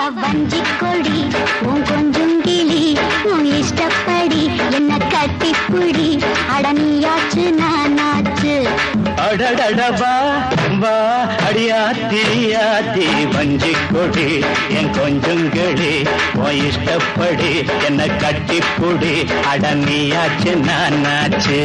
வஞ்சி கொடி உன் கொஞ்சம் கிளி உன் இஷ்டப்படி என்ன கட்டிப்புடி அடனியாச்சு நானாச்சு அடடடபா வா அடியாத்தி ஆத்தி வஞ்சி கொடி என் கொஞ்சங்களே உன் இஷ்டப்படி என்ன கட்டிப்புடி அடனியாச்சு நானாச்சு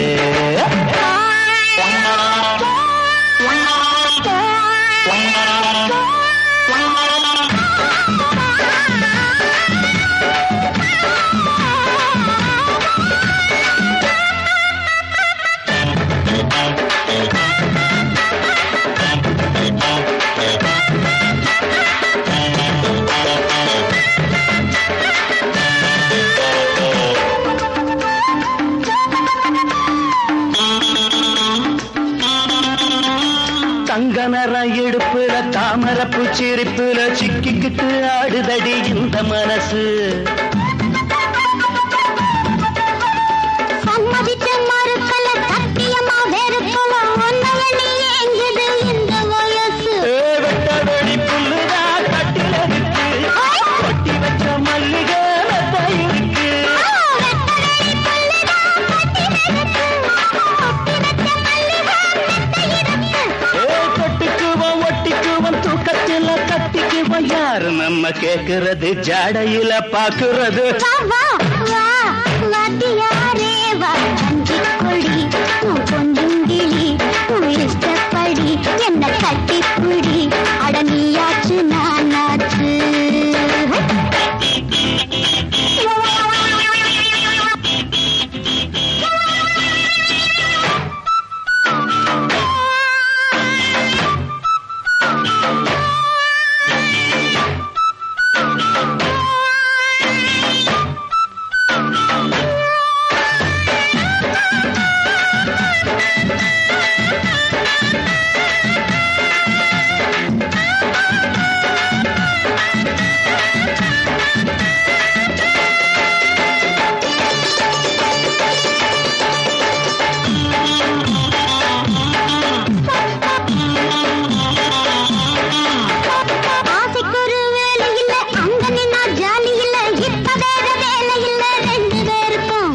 தங்க நிற இடுப்புல தாமரப்பு சிரிப்புல சிக்கிக்கிட்டு ஆடுதடி இந்த மனசு சம்மதிச்சு மறுக்கல சத்தியமா வெறுக்கல ஒன்னவனி ஏங்குது இந்த வயசு ஏ, வெட்ட வெடி புல்லுதா கட்டில இருக்கு கொட்டி வச்ச மல்லிகை மெத்த இருக்கு ஏ, தொட்டுக்குவோம் ஒட்டிக்குவோம் தூக்கத்தில கட்டிக்குவோம் யாரு நம்ம கேக்குறது ஜாடையில பாக்குறது வா வா வா வாத்தியாரே வா அஞ்சி கொடி உன் கொஞ்சம் கிளி உன் இஷ்டப்படி என்ன கட்டிப்புடி அடனியாச்சு நானாச்சு ஆசைக்கொரு வேலை இல்ல அங்க நின்னா ஜாலி இல்ல இப்ப வேற வேலை இல்ல ரெண்டு பேருக்கும்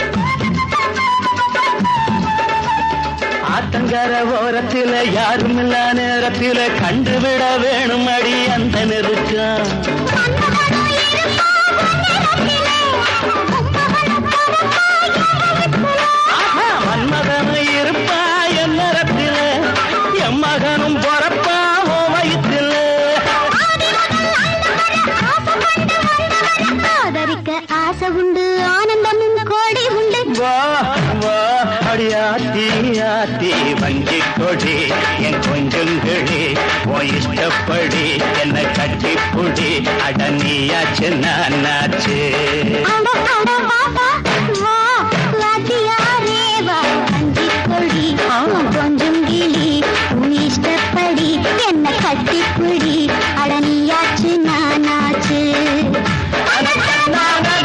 ஆத்தங்கர ஓரத்தில யாரும் இல்ல நேரத்தில கண்டுவிட வேணும் அடி அந்த நெருக்கம் மன்னவனும் இருப்பான் உன்னிடத்திலே. உம்மவனும் பரப்பான் இரவித்திலே. ஆஹா, மன்மதனும் இருப்பா என் நேரத்தில என் மகனும் பொறப்பா ஓ வயிற்றில ஆதி முதல் அந்த வரை ஆசை கொண்டு வந்தவரை ஆதரிக்க ஆசை உண்டு ஆனந்தமும் கோடி உண்டு வா வா அடியாத்தி ஆத்தி வஞ்சி கொடி என் கொஞ்சங்களே ஓ இஷ்டப்படி என்ன கட்டிப்புடி அடனியாச்சு நானாச்சு அட அட வா வா வா வாத்தியாரே வா அஞ்சி கொடி உன் கொஞ்சம் கிளி உன் இஷ்டப்படி என்ன கட்டிப்புடி அடனியாச்சு நானாச்சு நானா